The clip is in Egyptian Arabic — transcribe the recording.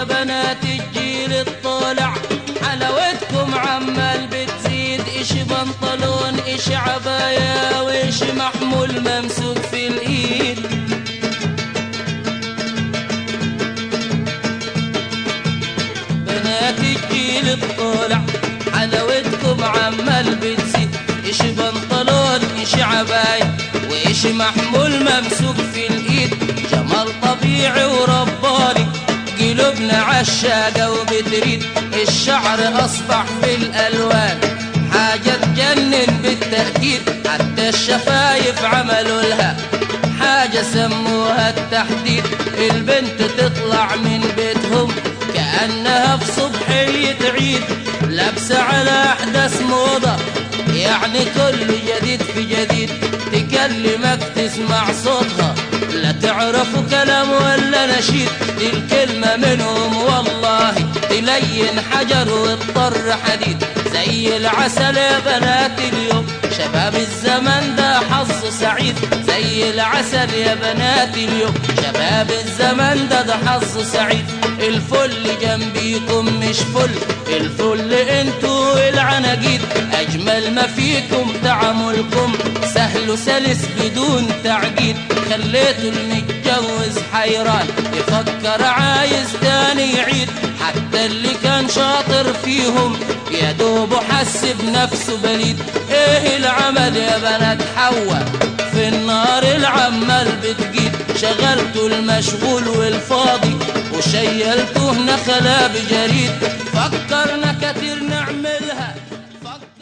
بنات الجيل الطالع حلاوتكم عمال بتزيد ايش بنطلون ايش عباية وايش محمول ممسوك في الايد بنات الجيل الطالع حلاوتكم عمال بتزيد ايش بنطلون ايش عباية وايش محمول ممسوك في الايد جمال طبيعي ورباني قلوبنا عشاقة وبتريد الشعر أصبح في الألوان حاجة تجنن بالتأكيد حتى الشفايف عملوا لها حاجة سموها التحديد البنت تطلع من بيتهم كأنها في صبحية عيد لابسة على أحدث موضة يعني كل جديد في جديد تكلمك تسمع صوتها لا تعرفوا كلام ولا نشيد دي الكلمة منهم والله تلين حجر واضطر حديد زي العسل يا بنات اليوم شباب الزمن ده حظ سعيد زي العسل يا بنات اليوم شباب الزمن ده ده حظ سعيد الفل جنبيكم مش فل الفل انتوا العناجيد اجمل ما فيكم تعاملكم سهل وسلس بدون تعقيد خليتوا المتجوز حيران يفكر عايز تاني يعيد حتى اللي كان شاطر فيهم يا دوب حس بنفسه بليد ايه العمل يا بنات حواء في النار العمال بتجيد شغلته المشغول والفاضي وشيلته نخلة بجريد فكرنا كتير